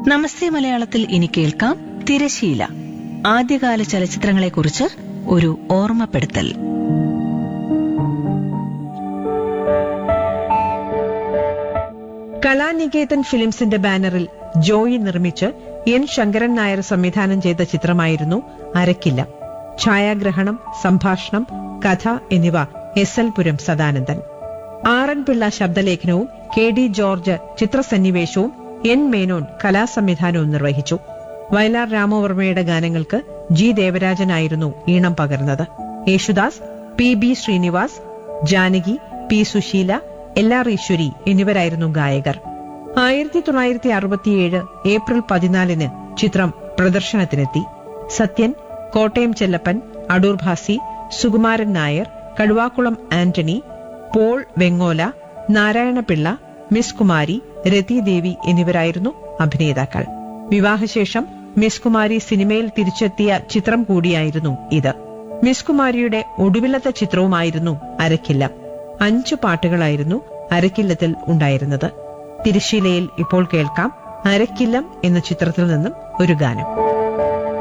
നമസ്തേ മലയാളത്തിൽ ഇനി കേൾക്കാം തിരശീല ആദ്യകാല ചലച്ചിത്രങ്ങളെക്കുറിച്ച് ഒരു ഓർമ്മപ്പെടുത്തൽ കലാനികേതൻ ഫിലിംസിന്റെ ബാനറിൽ ജോയി നിർമ്മിച്ച് എൻ ശങ്കരൻ നായർ സംവിധാനം ചെയ്ത ചിത്രമായിരുന്നു അരക്കില്ല ഛായാഗ്രഹണം സംഭാഷണം കഥ എന്നിവ S L Puram Sadanandan R N Pillai ശബ്ദലേഖനവും കെ ഡി ജോർജ് ചിത്രസന്നിവേശവും എൻ മേനോൻ കലാസംവിധാനവും നിർവഹിച്ചു വയലാർ രാമവർമ്മയുടെ ഗാനങ്ങൾക്ക് ജി ദേവരാജനായിരുന്നു ഈണം പകർന്നത് Yesudas P B Srinivas Janaki P Susheela L R Eswari എന്നിവരായിരുന്നു ഗായകർ ആയിരത്തി തൊള്ളായിരത്തി അറുപത്തിയേഴ് ഏപ്രിൽ പതിനാലിന് ചിത്രം പ്രദർശനത്തിനെത്തി Sathyan Kottayam Chellappan Adoor Bhasi Sukumaran Nair Kaduvakulam Antony Paul Vengola Narayanapillai Miss Kumari Rathidevi എന്നിവരായിരുന്നു അഭിനേതാക്കൾ വിവാഹശേഷം മിസ് കുമാരി സിനിമയിൽ തിരിച്ചെത്തിയ ചിത്രം കൂടിയായിരുന്നു ഇത് മിസ് കുമാരിയുടെ ഒടുവിലത്തെ ചിത്രവുമായിരുന്നു അരക്കില്ല അഞ്ചു പാട്ടുകളായിരുന്നു അരക്കില്ലത്തിൽ ഉണ്ടായിരുന്നത് തിരുശീലയിൽ ഇപ്പോൾ കേൾക്കാം അരക്കില്ലം എന്ന ചിത്രത്തിൽ നിന്നും ഒരു ഗാനം